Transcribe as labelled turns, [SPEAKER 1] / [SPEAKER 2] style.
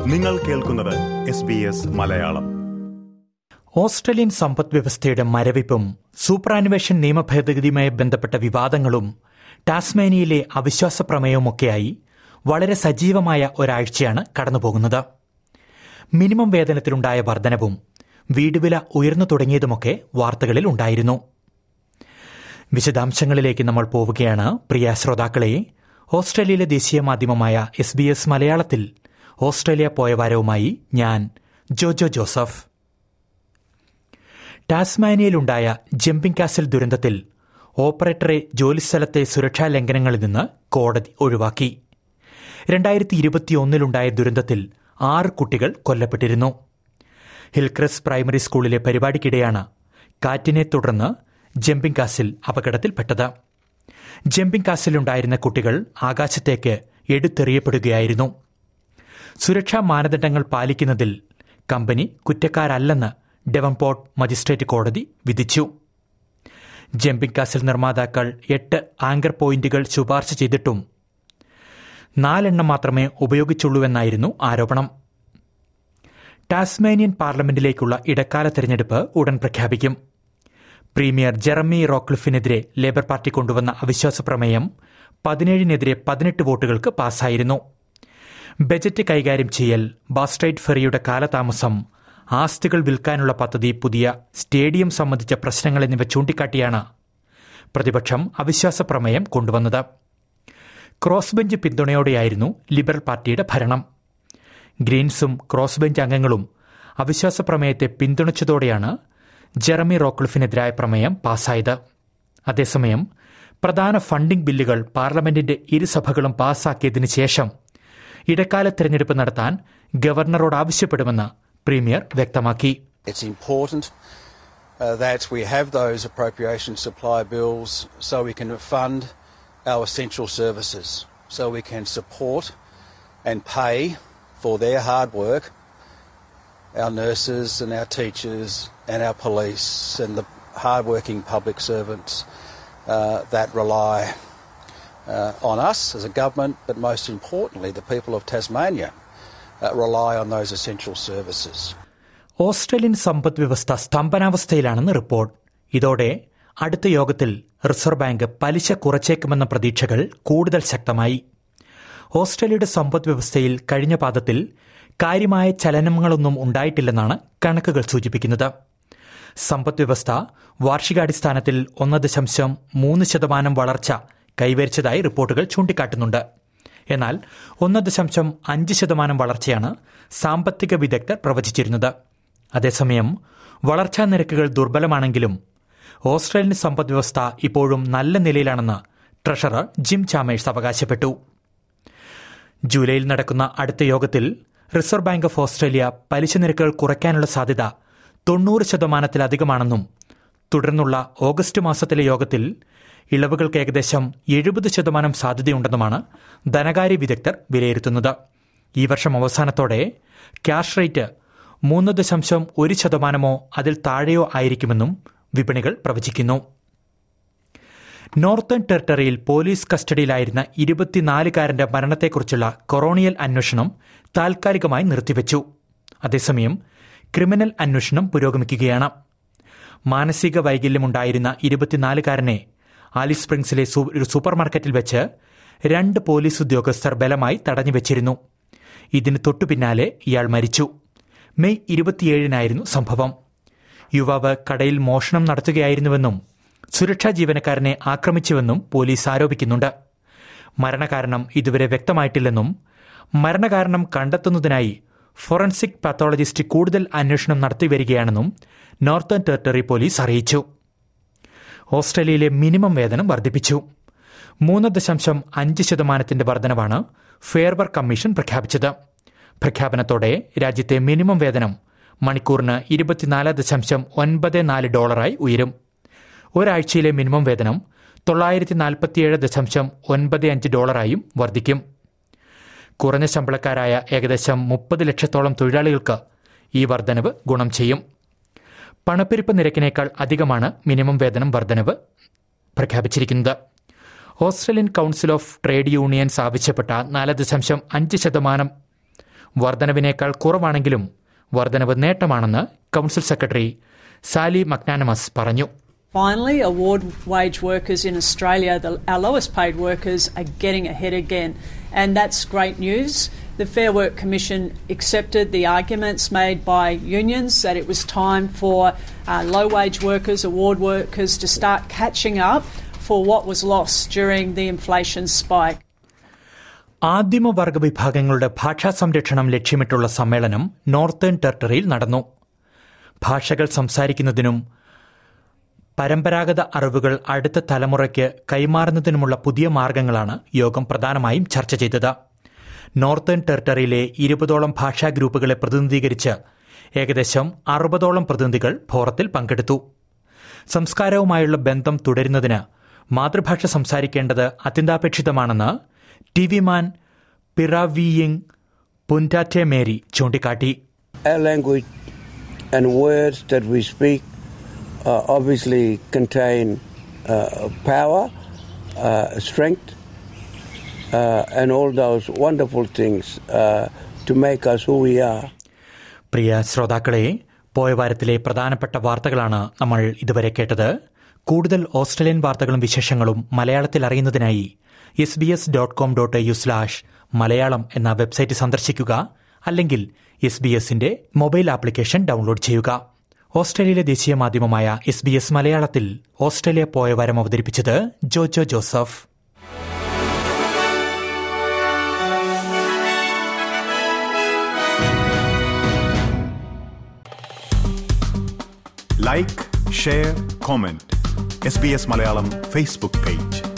[SPEAKER 1] നിങ്ങൾ കേൾക്കുന്നത് S B S Malayalam
[SPEAKER 2] Australian സമ്പദ് വ്യവസ്ഥയുടെ മരവിപ്പും സൂപ്പറാനുവേഷൻ നിയമ ഭേദഗതിയുമായി ബന്ധപ്പെട്ട വിവാദങ്ങളും ടാസ്മേനിയയിലെ അവിശ്വാസ പ്രമേയവുമൊക്കെയായി വളരെ സജീവമായ ഒരാഴ്ചയാണ് കടന്നുപോകുന്നത് മിനിമം വേതനത്തിലുണ്ടായ വർധനവും വീടുവില ഉയർന്നു തുടങ്ങിയതുമൊക്കെ വാർത്തകളിൽ ഉണ്ടായിരുന്നു വിശദാംശങ്ങളിലേക്ക് നമ്മൾ പോവുകയാണ് പ്രിയ ശ്രോതാക്കളെ ഓസ്ട്രേലിയയിലെ ദേശീയ മാധ്യമമായ എസ് ബി എസ് മലയാളത്തിൽ ഓസ്ട്രേലിയ പോയ വാരവുമായി ഞാൻ ജോജോ ജോസഫ് ടാസ്മാനിയയിലുണ്ടായ ജമ്പിംഗ് കാസിൽ ദുരന്തത്തിൽ ഓപ്പറേറ്ററെ ജോലിസ്ഥലത്തെ സുരക്ഷാ ലംഘനങ്ങളിൽ നിന്ന് കോടതി ഒഴിവാക്കി രണ്ടായിരത്തി ഇരുപത്തിയൊന്നിലുണ്ടായ ദുരന്തത്തിൽ ആറ് കുട്ടികൾ കൊല്ലപ്പെട്ടിരുന്നു ഹിൽക്രസ് പ്രൈമറി സ്കൂളിലെ പരിപാടിക്കിടെയാണ് കാറ്റിനെ തുടർന്ന് ജമ്പിംഗ് കാസിൽ അപകടത്തിൽപ്പെട്ടത് ജമ്പിംഗ് കാസിലുണ്ടായിരുന്ന കുട്ടികൾ ആകാശത്തേക്ക് എടുത്തെറിയപ്പെടുകയായിരുന്നു സുരക്ഷാ മാനദണ്ഡങ്ങൾ പാലിക്കുന്നതിൽ കമ്പനി കുറ്റക്കാരല്ലെന്ന് ഡെവൻപോർട്ട് മജിസ്ട്രേറ്റ് കോടതി വിധിച്ചു ജമ്പിംഗ് കാസിൽ നിർമ്മാതാക്കൾ എട്ട് ആങ്കർ പോയിന്റുകൾ ശുപാർശ ചെയ്തിട്ടും നാലെണ്ണം മാത്രമേ ഉപയോഗിച്ചുള്ളൂവെന്നായിരുന്നു ആരോപണം ടാസ്മേനിയൻ പാർലമെന്റിലേക്കുള്ള ഇടക്കാല തെരഞ്ഞെടുപ്പ് ഉടൻ പ്രഖ്യാപിക്കും പ്രീമിയർ ജെറമി റോക്ലിഫിനെതിരെ ലേബർ പാർട്ടി കൊണ്ടുവന്ന അവിശ്വാസ പ്രമേയം പതിനേഴിനെതിരെ പതിനെട്ട് വോട്ടുകൾക്ക് പാസ്സായിരുന്നു ബജറ്റ് കൈകാര്യം ചെയ്യൽ ബാസ്ട്രൈറ്റ് ഫെറിയുടെ കാലതാമസം ആസ്തികൾ വിൽക്കാനുള്ള പദ്ധതി പുതിയ സ്റ്റേഡിയം സംബന്ധിച്ച പ്രശ്നങ്ങൾ എന്നിവ ചൂണ്ടിക്കാട്ടിയാണ് പ്രതിപക്ഷം അവിശ്വാസ പ്രമേയം കൊണ്ടുവന്നത് ക്രോസ് ബെഞ്ച് പിന്തുണയോടെയായിരുന്നു ലിബറൽ പാർട്ടിയുടെ ഭരണം ഗ്രീൻസും ക്രോസ് ബെഞ്ച് അംഗങ്ങളും അവിശ്വാസ പ്രമേയത്തെ പിന്തുണച്ചതോടെയാണ് ജെറമി റോക്ലിഫിനെതിരായ പ്രമേയം പാസ്സായത് അതേസമയം പ്രധാന ഫണ്ടിംഗ് ബില്ലുകൾ പാർലമെന്റിന്റെ ഇരുസഭകളും പാസ്സാക്കിയതിനു ശേഷം ഇടക്കാല തെരഞ്ഞെടുപ്പ് നടത്താൻ ഗവർണറോട് ആവശ്യപ്പെടുമെന്ന് പ്രീമിയർ വ്യക്തമാക്കി
[SPEAKER 3] It's important uh, that we have those appropriation supply bills so we can fund our essential services, so we can support and pay for their hard work, our nurses and our teachers and our police and the hard-working public servants uh, that rely uh, on us as a government, but most importantly, the people of Tasmania uh, rely on those essential services.
[SPEAKER 2] Australian സമ്പദ് വ്യവസ്ഥ സ്തംഭനാവസ്ഥയിലാണെന്ന് report ഇതോടെ അടുത്ത യോഗത്തിൽ reserve bank പലിശ കുറച്ചേക്കുമെന്ന പ്രതീക്ഷകൾ കൂടുതൽ ശക്തമായി ഓസ്ട്രേലിയയുടെ സമ്പദ് വ്യവസ്ഥയിൽ കഴിഞ്ഞ പാദത്തിൽ കാര്യമായ ചലനങ്ങളൊന്നും ഉണ്ടായിട്ടില്ലെന്നാണ് കണക്കുകൾ സൂചിപ്പിക്കുന്നത് സമ്പദ് വ്യവസ്ഥ വാർഷികാടിസ്ഥാനത്തിൽ ഒന്ന് ദശാംശം മൂന്ന് ശതമാനം വളർച്ച കൈവരിച്ചതായി റിപ്പോർട്ടുകൾ ചൂണ്ടിക്കാട്ടുന്നുണ്ട് എന്നാൽ ഒന്ന് ദശാംശം അഞ്ച് ശതമാനം വളർച്ചയാണ് സാമ്പത്തിക വിദഗ്ധർ പ്രവചിച്ചിരുന്നത് അതേസമയം വളർച്ചാ നിരക്കുകൾ ദുർബലമാണെങ്കിലും ഓസ്ട്രേലിയൻ സമ്പദ് വ്യവസ്ഥ ഇപ്പോഴും നല്ല നിലയിലാണെന്ന് ട്രഷറർ ജിം ചാമേഴ്സ് അവകാശപ്പെട്ടു ജൂലൈയിൽ നടക്കുന്ന അടുത്ത യോഗത്തിൽ റിസർവ് ബാങ്ക് ഓഫ് ഓസ്ട്രേലിയ പലിശ നിരക്കുകൾ കുറയ്ക്കാനുള്ള സാധ്യത തൊണ്ണൂറ് ശതമാനത്തിലധികമാണെന്നും തുടർന്നുള്ള ഓഗസ്റ്റ് മാസത്തിലെ യോഗത്തിൽ ഇളവുകൾക്ക് ഏകദേശം എഴുപത് ശതമാനം സാധ്യതയുണ്ടെന്നുമാണ് ധനകാര്യ വിദഗ്ധർ വിലയിരുത്തുന്നത് ഈ വർഷം അവസാനത്തോടെ ക്യാഷ് റേറ്റ് മൂന്ന് ദശാംശം ഒരു ശതമാനമോ അതിൽ താഴെയോ ആയിരിക്കുമെന്നും വിപണികൾ പ്രവചിക്കുന്നു നോർത്തേൺ ടെറിട്ടറിയിൽ പോലീസ് കസ്റ്റഡിയിലായിരുന്ന ഇരുപത്തിനാലുകാരന്റെ മരണത്തെക്കുറിച്ചുള്ള കൊറോണിയൽ അന്വേഷണം താൽക്കാലികമായി നിർത്തിവച്ചു അതേസമയം ക്രിമിനൽ അന്വേഷണം പുരോഗമിക്കുകയാണ് മാനസിക വൈകല്യമുണ്ടായിരുന്ന ഇരുപത്തിനാലുകാരനെ ആലിസ് സ്പ്രിംഗ്സിലെ സൂ- ഒരു സൂപ്പർമാർക്കറ്റിൽ വെച്ച് രണ്ട് പോലീസ് ഉദ്യോഗസ്ഥർ ബലമായി തടഞ്ഞുവച്ചിരുന്നു ഇതിന് തൊട്ടുപിന്നാലെ ഇയാൾ മരിച്ചു മെയ് ഇരുപത്തിയേഴിനായിരുന്നു സംഭവം യുവാവ് കടയിൽ മോഷണം നടത്തുകയായിരുന്നുവെന്നും സുരക്ഷാ ജീവനക്കാരനെ ആക്രമിച്ചുവെന്നും പോലീസ് ആരോപിക്കുന്നുണ്ട് മരണകാരണം ഇതുവരെ വ്യക്തമായിട്ടില്ലെന്നും മരണകാരണം കണ്ടെത്തുന്നതിനായി ഫോറൻസിക് പാത്തോളജിസ്റ്റ് കൂടുതൽ അന്വേഷണം നടത്തിവരികയാണെന്നും നോർത്തേൺ ടെറിട്ടറി പോലീസ് അറിയിച്ചു ഓസ്ട്രേലിയയിലെ മിനിമം വേതനം വർദ്ധിപ്പിച്ചു മൂന്ന് ദശാംശം അഞ്ച് ശതമാനത്തിന്റെ വർധനവാണ് ഫെയർവർ കമ്മീഷൻ പ്രഖ്യാപിച്ചത് പ്രഖ്യാപനത്തോടെ രാജ്യത്തെ മിനിമം വേതനം മണിക്കൂറിന് ഇരുപത്തിനാല് ദശാംശം ഒൻപത് നാല് ഡോളറായി ഉയരും ഒരാഴ്ചയിലെ മിനിമം വേതനം തൊള്ളായിരത്തി നാൽപ്പത്തിയേഴ് ദശാംശം ഒൻപത് അഞ്ച് ഡോളറായും വർദ്ധിക്കും കുറഞ്ഞ ശമ്പളക്കാരായ ഏകദേശം മുപ്പത് ലക്ഷത്തോളം തൊഴിലാളികൾക്ക് ഈ വർധനവ് ഗുണം ചെയ്യും പണപ്പെരുപ്പ് നിരക്കിനേക്കാൾ അധികമാണ് മിനിമം വേതനം വർധനവ് പ്രഖ്യാപിച്ചിരിക്കുന്നത് Australian Council of Trade Unions ആവശ്യപ്പെട്ട നാല് ദശാംശം അഞ്ച് ശതമാനം വർധനവിനേക്കാൾ കുറവാണെങ്കിലും വർധനവ് നേട്ടമാണെന്ന് കൌൺസിൽ സെക്രട്ടറി സാലി മക്നാനമസ് പറഞ്ഞു
[SPEAKER 4] Finally, award wage workers in Australia, the, our lowest paid workers, are getting ahead again, and that's great news. The Fair Work Commission accepted the arguments made by unions that it was time for uh, low wage workers, award workers to start catching up for what was lost during the inflation spike.
[SPEAKER 2] ആദിമവർഗ വിഭാഗങ്ങളുടെ ഭാഷാ സംരക്ഷണം ലക്ഷ്യമിട്ടുള്ള സമ്മേളനം northern ടെറിട്ടറിയിൽ നടന്നു ഭാഷകൾ സംസാരിക്കുന്നതിനും പരമ്പരാഗത അറിവുകൾ അടുത്ത തലമുറയ്ക്ക് കൈമാറുന്നതിനുമുള്ള പുതിയ മാർഗങ്ങളാണ് യോഗം പ്രധാനമായും ചർച്ച ചെയ്തത് നോർത്തേൺ ടെറിട്ടറിയിലെ ഇരുപതോളം ഭാഷാ ഗ്രൂപ്പുകളെ പ്രതിനിധീകരിച്ച് ഏകദേശം അറുപതോളം പ്രതിനിധികൾ ഫോറത്തിൽ പങ്കെടുത്തു സംസ്കാരവുമായുള്ള ബന്ധം തുടരുന്നതിന് മാതൃഭാഷ സംസാരിക്കേണ്ടത് അത്യന്താപേക്ഷിതമാണെന്ന് ടി വി മാൻ പിറാവിയിങ് പുൻറ്റാറ്റെ മേരി ചൂണ്ടിക്കാട്ടി
[SPEAKER 5] Our language and words that we speak uh, obviously contain uh, power, uh, strength, uh, and all those wonderful things uh, to make us who we are.
[SPEAKER 2] പ്രിയ ശ്രോതാക്കളെ പോയ വാരത്തിലെ പ്രധാനപ്പെട്ട വാർത്തകളാണ് നമ്മൾ ഇതുവരെ കേട്ടത് കൂടുതൽ ഓസ്ട്രേലിയൻ വാർത്തകളും വിശേഷങ്ങളും മലയാളത്തിൽ അറിയുന്നതിനായി S B S dot com dot U slash Malayalam എന്ന വെബ്സൈറ്റ് സന്ദർശിക്കുക അല്ലെങ്കിൽ എസ് ബി എസിന്റെ മൊബൈൽ ആപ്ലിക്കേഷൻ ഡൗൺലോഡ് ചെയ്യുക ഓസ്ട്രേലിയയിലെ ദേശീയ മാധ്യമമായ എസ് ബി എസ് മലയാളത്തിൽ ഓസ്ട്രേലിയ പോയ വാരം അവതരിപ്പിച്ചത് Jojo Joseph
[SPEAKER 1] like share comment S B S Malayalam Facebook page